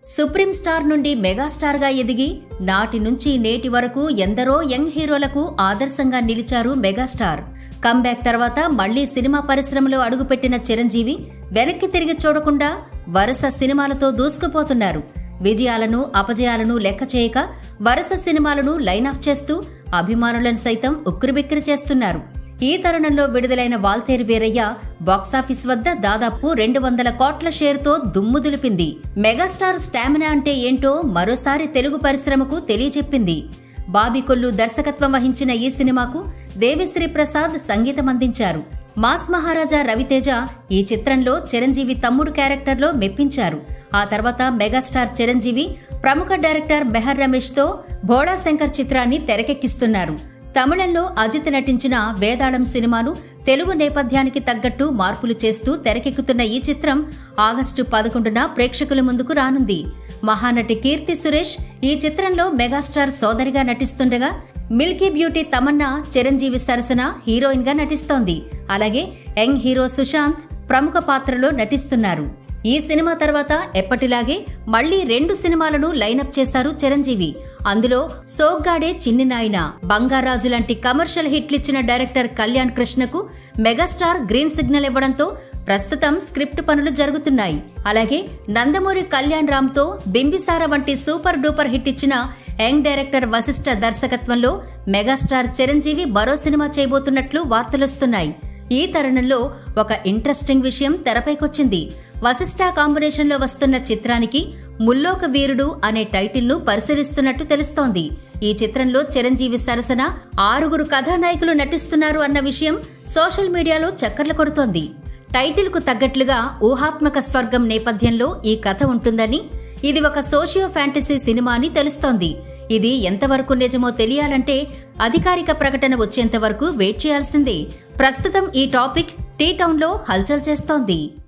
supreme star నుండి మెగాస్టార్గా ఎదిగి నాటి నుంచి నేటి వరకు ఎందరో యంగ్ హీరోలకు ఆదర్శంగా నిలిచారు మెగాస్టార్ కంబ్యాక్ తర్వాత మళ్లీ సినిమా పరిశ్రమలో అడుగుపెట్టిన చిరంజీవి వెనక్కి తిరిగి చూడకుండా వరుస సినిమాలతో దూసుకుపోతున్నారు విజయాలను అపజయాలను లెక్క చేయక వరుస సినిమాలను లైన్ ఆఫ్ చేస్తూ అభిమానులను సైతం ఉక్కిరిబిక్కిరి చేస్తున్నారు ఈ తరుణంలో విడుదలైన వాల్తేరు వీరయ్య బాక్సాఫీస్ వద్ద దాదాపు రెండు వందల కోట్ల షేర్తో దుమ్ము దులిపింది మెగాస్టార్ స్టామినా అంటే ఏంటో మరోసారి తెలుగు పరిశ్రమకు తెలియచెప్పింది బాబికొల్లు దర్శకత్వం వహించిన ఈ సినిమాకు దేవిశ్రీ ప్రసాద్ సంగీతం అందించారు మాస్ మహారాజా రవితేజ ఈ చిత్రంలో చిరంజీవి తమ్ముడు క్యారెక్టర్లో మెప్పించారు ఆ తర్వాత మెగాస్టార్ చిరంజీవి ప్రముఖ డైరెక్టర్ మెహర్ రమేష్తో భోడా శంకర్ చిత్రాన్ని తెరకెక్కిస్తున్నారు తమిళంలో అజిత్ నటించిన వేదాళం సినిమాను తెలుగు నేపథ్యానికి తగ్గట్టు మార్పులు చేస్తూ తెరకెక్కుతున్న ఈ చిత్రం ఆగస్టు పదకొండున ప్రేక్షకుల ముందుకు రానుంది మహానటి కీర్తి సురేష్ ఈ చిత్రంలో మెగాస్టార్ సోదరిగా నటిస్తుండగా మిల్కీ బ్యూటీ తమన్నా చిరంజీవి సరసన హీరోయిన్ గా నటిస్తోంది అలాగే యంగ్ హీరో సుశాంత్ ప్రముఖ పాత్రలో నటిస్తున్నారు ఈ సినిమా తర్వాత ఎప్పటిలాగే మళ్లీ రెండు సినిమాలను లైనప్ చేశారు చిరంజీవి అందులో సోగ్గాడే చిన్ని నాయన బంగారాజు లాంటి కమర్షియల్ హిట్లిచ్చిన డైరెక్టర్ కళ్యాణ్ కృష్ణకు మెగాస్టార్ గ్రీన్ సిగ్నల్ ఇవ్వడంతో ప్రస్తుతం స్క్రిప్ట్ పనులు జరుగుతున్నాయి అలాగే నందమూరి కళ్యాణ్ రామ్తో బింబిసార వంటి సూపర్ డూపర్ హిట్ ఇచ్చిన యంగ్ డైరెక్టర్ వశిష్ఠ దర్శకత్వంలో మెగాస్టార్ చిరంజీవి మరో సినిమా చేయబోతున్నట్లు వార్తలొస్తున్నాయి ఈ తరుణంలో ఒక ఇంట్రెస్టింగ్ విషయం తెరపైకొచ్చింది వశిష్ఠ కాంబినేషన్లో వస్తున్న చిత్రానికి ముల్లోక వీరుడు అనే టైటిల్ను పరిశీలిస్తున్నట్టు తెలుస్తోంది ఈ చిత్రంలో చిరంజీవి సరసన ఆరుగురు కథానాయకులు నటిస్తున్నారు అన్న విషయం సోషల్ మీడియాలో చక్కర్లు కొడుతోంది టైటిల్కు తగ్గట్లుగా ఊహాత్మక స్వర్గం నేపథ్యంలో ఈ కథ ఉంటుందని ఇది ఒక సోషియో ఫ్యాంటసీ సినిమా అని తెలుస్తోంది ఇది ఎంతవరకు నిజమో తెలియాలంటే అధికారిక ప్రకటన వచ్చేంత వరకు వెయిట్ చేయాల్సిందే ప్రస్తుతం ఈ టాపిక్ టీ టౌన్లో హల్చల్ చేస్తోంది